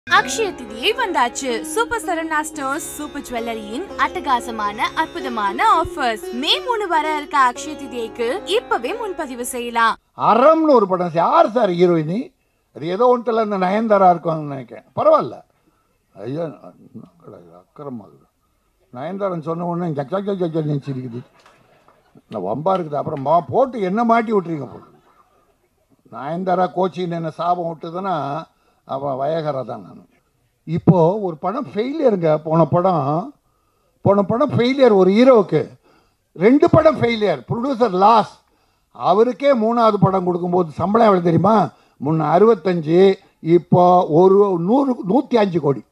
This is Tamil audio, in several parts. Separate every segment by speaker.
Speaker 1: அக்ஷய திதியை வந்தாச்சு சூப்பர் சரவணா ஸ்டோர்ஸ் சூப்பர் ஜுவல்லரியின் அட்டகாசமான அற்புதமான ஆஃபர்ஸ் மே மூணு வர இருக்க அக்ஷய திதிக்கு இப்பவே முன்பதிவு செய்யலாம்
Speaker 2: அறம்னு ஒரு படம் யார் சார் ஹீரோயினி அது ஏதோ ஒன்றில் இந்த நயன்தாரா இருக்கும்னு நினைக்கிறேன் பரவாயில்ல ஐயோ அக்கறமாகுது நயன்தாரன் சொன்ன உடனே ஜக் ஜக் ஜக் ஜக் நினச்சிருக்குது இந்த வம்பா இருக்குது அப்புறம் மா போட்டு என்ன மாட்டி விட்டுறீங்க போட்டு நயன்தாரா கோச்சின்னு என்ன சாபம் விட்டுதுன்னா அவன் வயகரா தான் நான் இப்போது ஒரு படம் ஃபெயிலியருங்க போன படம் போன படம் ஃபெயிலியர் ஒரு ஹீரோவுக்கு ரெண்டு படம் ஃபெயிலியர் ப்ரொடியூசர் லாஸ் அவருக்கே மூணாவது படம் கொடுக்கும்போது சம்பளம் எவ்வளோ தெரியுமா முன்ன அறுபத்தஞ்சு இப்போ ஒரு நூறு நூற்றி அஞ்சு கோடி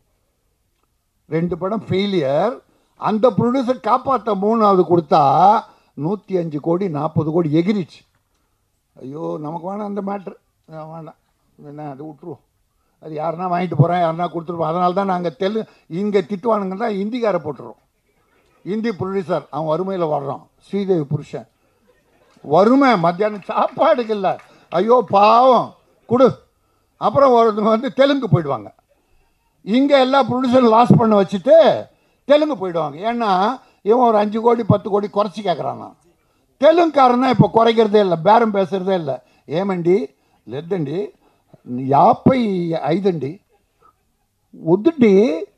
Speaker 2: ரெண்டு படம் ஃபெயிலியர் அந்த ப்ரொடியூசர் காப்பாற்ற மூணாவது கொடுத்தா நூற்றி அஞ்சு கோடி நாற்பது கோடி எகிரிச்சு ஐயோ நமக்கு வேணாம் அந்த மேட்ரு வேண்டாம் என்ன அது விட்ருவோம் அது யாருன்னா வாங்கிட்டு போகிறேன் யாருன்னா கொடுத்துருப்போம் அதனால தான் நாங்கள் தெலு இங்கே திட்டுவானுங்க தான் ஹிந்திக்கார போட்டுருவோம் ஹிந்தி ப்ரொடியூசர் அவன் வறுமையில் வர்றான் ஸ்ரீதேவி புருஷன் வறுமை மத்தியானம் சாப்பாடுக்கு இல்லை ஐயோ பாவம் கொடு அப்புறம் ஒருத்தவங்க வந்து தெலுங்கு போயிடுவாங்க இங்கே எல்லா ப்ரொடியூசரும் லாஸ் பண்ண வச்சுட்டு தெலுங்கு போயிடுவாங்க ஏன்னா இவன் ஒரு அஞ்சு கோடி பத்து கோடி குறைச்சி கேட்குறானா தெலுங்குக்காரனா இப்போ குறைக்கிறதே இல்லை பேரம் பேசுகிறதே இல்லை ఏమండి లేదండి యాభై ఐదండి వద్దండి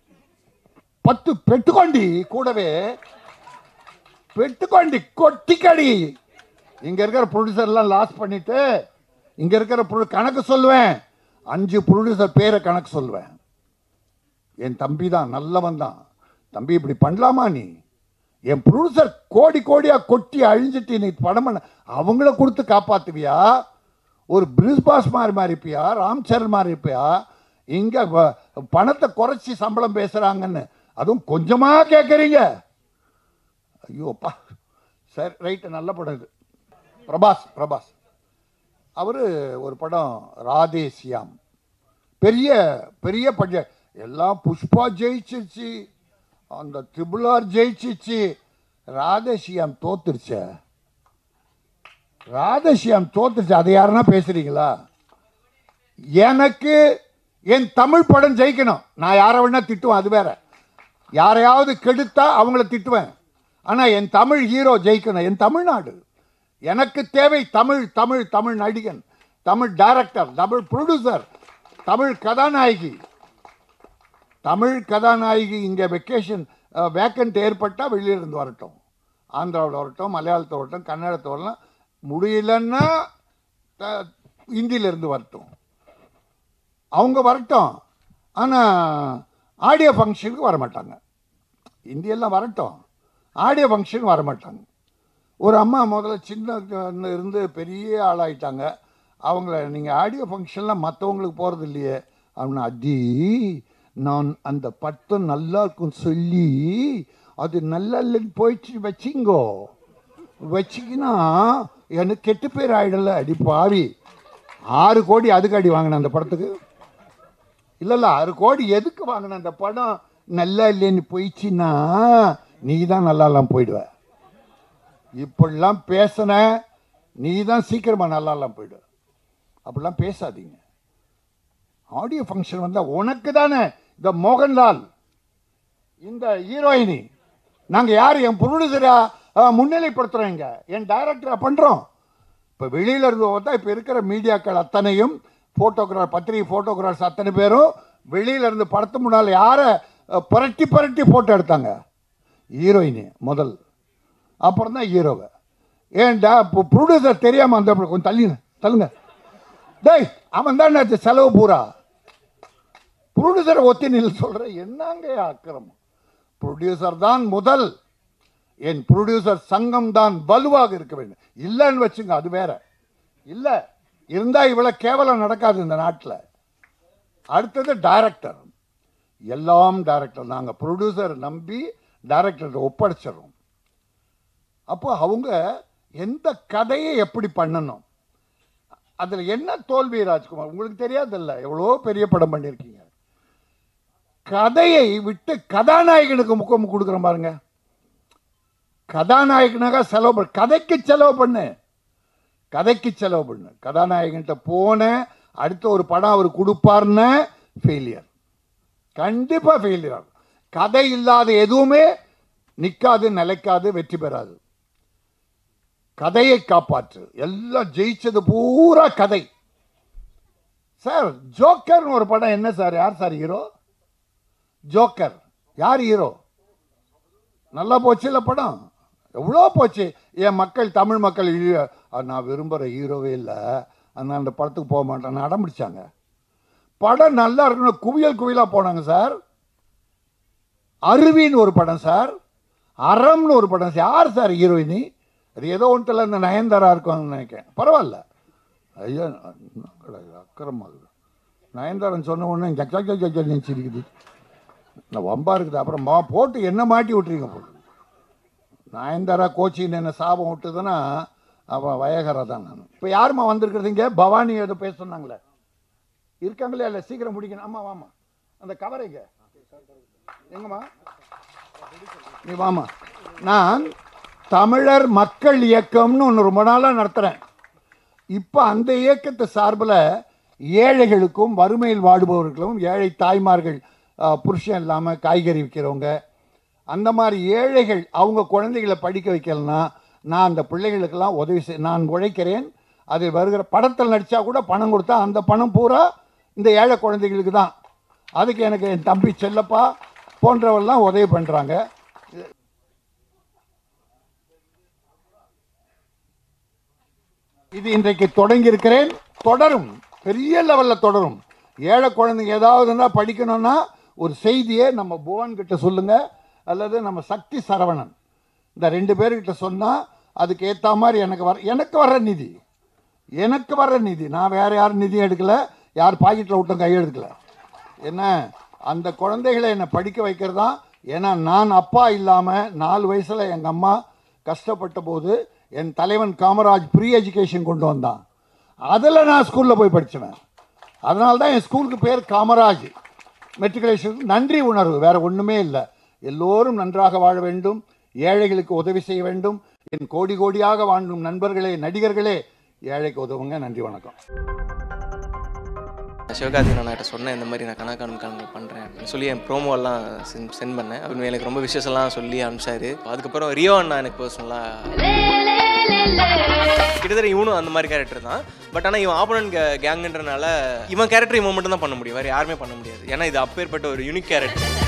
Speaker 2: పత్తు పెట్టుకోండి కూడవే பெட்டுக்கோண்டி கொட்டிக்கடி இங்கே இருக்கிற ப்ரொடியூசர்லாம் லாஸ் பண்ணிட்டு இங்கே இருக்கிற ப்ரொ கணக்கு சொல்லுவேன் அஞ்சு ப்ரொடியூசர் பேரை கணக்கு சொல்லுவேன் என் தம்பி தான் நல்லவன் தான் தம்பி இப்படி பண்ணலாமா நீ என் ப்ரொடியூசர் கோடி கோடியாக கொட்டி அழிஞ்சிட்டு நீ படம் பண்ண அவங்கள கொடுத்து காப்பாற்றுவியா ஒரு பிரிஸ் பாஸ் மாதிரி மாதிரி இருப்பியா ராம் சரண் மாதிரி இருப்பியா இங்கே பணத்தை குறைச்சி சம்பளம் பேசுகிறாங்கன்னு அதுவும் கொஞ்சமாக கேட்குறீங்க ஐயோப்பா சரி ரைட்டு நல்ல படம் இது பிரபாஸ் பிரபாஸ் அவர் ஒரு படம் ராதே சியாம் பெரிய பெரிய பட்ஜெட் எல்லாம் புஷ்பா ஜெயிச்சிருச்சு அந்த ட்ரிபுளார் ஜெயிச்சிச்சு ராதேஷியாம் தோத்துருச்சே ராதேஷியாம் தோத்துருச்சு அதை யாருன்னா பேசுறீங்களா எனக்கு என் தமிழ் படம் ஜெயிக்கணும் நான் யாரை வேணா திட்டுவேன் அது வேற யாரையாவது கெடுத்தா அவங்கள திட்டுவேன் ஆனால் என் தமிழ் ஹீரோ ஜெயிக்கணும் என் தமிழ்நாடு எனக்கு தேவை தமிழ் தமிழ் தமிழ் நடிகன் தமிழ் டைரக்டர் தமிழ் ப்ரொடியூசர் தமிழ் கதாநாயகி தமிழ் கதாநாயகி இங்கே வெக்கேஷன் வேக்கண்ட் ஏற்பட்டால் வெளியிலிருந்து வரட்டும் ஆந்திராவில் வரட்டும் மலையாளத்தில் வரட்டும் கன்னடத்தில் வரலாம் முடியலன்னா த- ஹிந்தியிலேருந்து வரட்டும் அவங்க வரட்டும் ஆனால் ஆடியோ ஃபங்க்ஷனுக்கு வர மாட்டாங்க இந்தியெல்லாம் வரட்டும் ஆடியோ ஃபங்க்ஷன் வர மாட்டாங்க ஒரு அம்மா முதல்ல சின்ன இருந்து பெரிய ஆளாயிட்டாங்க அவங்கள நீங்கள் ஆடியோ ஃபங்க்ஷன்லாம் மற்றவங்களுக்கு போகிறது இல்லையே அப்படின்னு அடி நான் அந்த பட்டம் நல்லா இருக்கும் சொல்லி அது நல்லா இல்லைன்னு போயிடுச்சு வச்சிங்கோ வச்சிக்கினா எனக்கு கெட்டு பேர் ஆயிடல அடி பாவி ஆறு கோடி அதுக்கு அடி வாங்கினேன் அந்த படத்துக்கு இல்லை இல்லை ஆறு கோடி எதுக்கு வாங்கின அந்த படம் நல்லா இல்லைன்னு போயிடுச்சுன்னா நீ தான் நல்லா இல்லாம போயிடுவ இப்படிலாம் பேசின நீ தான் சீக்கிரமாக நல்லா இல்லாம போயிடுவ அப்படிலாம் பேசாதீங்க ஆடியோ ஃபங்க்ஷன் வந்தால் உனக்கு தானே இந்த மோகன்லால் இந்த ஹீரோயினி நாங்கள் யார் என் ப்ரொடியூசரா முன்னிலைப்படுத்துகிறோம் இங்க என் டைரக்டரா பண்ணுறோம் இப்போ வெளியில இருந்து பார்த்தா இப்போ இருக்கிற மீடியாக்கள் அத்தனையும் ஃபோட்டோகிராஃப் பத்திரிகை ஃபோட்டோகிராஃப்ஸ் அத்தனை பேரும் வெளியில இருந்து படத்து முன்னால் யாரை அஹ், புரட்டி புரட்டி ஃபோட்டோ எடுத்தாங்க ஹீரோயினி முதல் அப்புறம் தான் ஹீரோவை ஏன்டா இப்போ ப்ரொடியூசர் தெரியாமல் அந்த கொஞ்சம் தள்ளிங்க தள்ளுங்க டேய் அவன் தான் செலவு பூரா ப்ரொடியூசரை ஒத்தி நில் சொல்கிறேன் என்னங்க அக்கிரமம் ப்ரொடியூசர் தான் முதல் என் ப்ரொடியூசர் சங்கம் தான் வலுவாக இருக்க வேண்டும் இல்லைன்னு வச்சுங்க அது வேற இல்லை இருந்தால் இவ்வளோ கேவலம் நடக்காது இந்த நாட்டில் அடுத்தது டைரக்டர் எல்லாம் டைரக்டர் நாங்கள் ப்ரொடியூசர் நம்பி டைரக்டர்கிட்ட ஒப்படைச்சிடுறோம் அப்போ அவங்க எந்த கதையை எப்படி பண்ணணும் அதில் என்ன தோல்வி ராஜ்குமார் உங்களுக்கு தெரியாதில்ல எவ்வளோ பெரிய படம் பண்ணியிருக்கீங்க கதையை விட்டு கதாநாயகனுக்கு முக்கம் கொடுக்குறோம் பாருங்க கதாநாயகனாக செலவு பண்ணு கதைக்கு செலவு பண்ணு கதைக்கு செலவு பண்ணு கதாநாயகன்கிட்ட போன அடுத்த ஒரு படம் அவர் கொடுப்பாருன்னு ஃபெயிலியர் கண்டிப்பா ஃபெயிலியர் கதை இல்லாத எதுவுமே நிக்காது நிலைக்காது வெற்றி பெறாது கதையை காப்பாற்று எல்லாம் ஜெயிச்சது பூரா கதை சார் ஜோக்கர்னு ஒரு படம் என்ன சார் யார் சார் ஹீரோ ஜோக்கர் யார் ஹீரோ நல்லா போச்சு இல்லை படம் எவ்வளோ போச்சு என் மக்கள் தமிழ் மக்கள் இல்லையோ, அது நான் விரும்புகிற ஹீரோவே இல்லை அதனால் அந்த படத்துக்கு போக மாட்டேன் அடம் பிடிச்சாங்க படம் நல்லா இருக்கணும் குவியல் குவியலாக போனாங்க சார் அருவின்னு ஒரு படம் சார் அறம்னு ஒரு படம் சார் யார் சார் ஹீரோயினி அது ஏதோ ஒன்றில் இந்த நயன்தாரா இருக்கும்னு நினைக்கிறேன் பரவாயில்ல ஐயோ அக்கறமா நயன்தாரன் சொன்ன உடனே ஜக் ஜக் ஜக் ஜக் நினச்சிருக்குது நான் வம்பா இருக்குது அப்புறம் மா போட்டு என்ன மாட்டி விட்டுறீங்க போட்டு நயன்தாரா கோச்சின்னு என்ன சாபம் விட்டுதுன்னா அவன் வயகரா தான் நான் இப்போ யாரும்மா வந்திருக்கிறது இங்கே பவானி ஏதோ பேச சொன்னாங்களே இருக்காங்களே இல்லை சீக்கிரம் முடிக்கணும் ஆமாம் வாமா அந்த கவரைங்க எங்கம்மா நீ வாமா நான் தமிழர் மக்கள் இயக்கம்னு ஒன்று ரொம்ப நாளாக நடத்துகிறேன் இப்போ அந்த இயக்கத்து சார்பில் ஏழைகளுக்கும் வறுமையில் வாடுபவர்களும் ஏழை தாய்மார்கள் அஹ், புருஷன் இல்லாமல் காய்கறி விற்கிறவங்க அந்த மாதிரி ஏழைகள் அவங்க குழந்தைகளை படிக்க வைக்கலனா நான் அந்த பிள்ளைகளுக்கெல்லாம் உதவி செய் நான் உழைக்கிறேன் அது வருகிற படத்தில் நடித்தா கூட பணம் கொடுத்தா அந்த பணம் பூரா இந்த ஏழை குழந்தைகளுக்கு தான் அதுக்கு எனக்கு என் தம்பி செல்லப்பா போன்றவெல்லாம் உதவி பண்ணுறாங்க இது இன்றைக்கு தொடங்கி இருக்கிறேன் தொடரும் பெரிய லெவலில் தொடரும் ஏழை குழந்தைங்க ஏதாவதுன்னா படிக்கணும்னா ஒரு செய்தியை நம்ம புவன் கிட்ட சொல்லுங்க அல்லது நம்ம சக்தி சரவணன் இந்த ரெண்டு பேர்கிட்ட சொன்னால் அதுக்கு ஏற்ற மாதிரி எனக்கு வர எனக்கு வர்ற நிதி எனக்கு வர்ற நிதி நான் வேற யாரும் நிதி எடுக்கல யார் பாக்கெட்டில் விட்டும் கையெடுக்கல என்ன அந்த குழந்தைகளை என்னை படிக்க வைக்கிறது தான் ஏன்னா நான் அப்பா இல்லாமல் நாலு வயசில் எங்கள் அம்மா கஷ்டப்பட்ட போது என் தலைவன் காமராஜ் ப்ரீ எஜுகேஷன் கொண்டு வந்தான் அதில் நான் ஸ்கூலில் போய் படித்தவன் அதனால தான் என் ஸ்கூலுக்கு பேர் காமராஜ் மெட்ரிகுலேஷன் நன்றி உணர்வு வேற ஒன்றுமே இல்லை எல்லோரும் நன்றாக வாழ வேண்டும் ஏழைகளுக்கு உதவி செய்ய வேண்டும் என் கோடி கோடியாக வாழும் நண்பர்களே நடிகர்களே ஏழைக்கு உதவுங்க நன்றி வணக்கம்
Speaker 3: சிவகார்த்திகேயன் அண்ணாட்ட சொன்னேன் இந்த மாதிரி நான் கணக்கான கணக்கு பண்ணுறேன் அப்படின்னு சொல்லி என் ப்ரோமோலாம் சென்ட் சென்ட் பண்ணேன் அப்படின்னு எனக்கு ரொம்ப விஷஸ் எல்லாம் சொல்லி அனுப்பிச்சாரு அதுக்கப்புறம் ரியோ அண்ணா எனக்கு பர்சனலாக கிட்டத்தட்ட இவனும் அந்த மாதிரி கேரக்டர் தான் பட் ஆனால் இவன் ஆப்போனன்ட் கேங்குன்றனால இவன் கேரக்டர் இவன் மட்டும் தான் பண்ண முடியும் வேறு யாருமே பண்ண முடியாது ஏன்னா இது அப்பேற்பட்ட ஒரு யூனிக் கேரக்டர்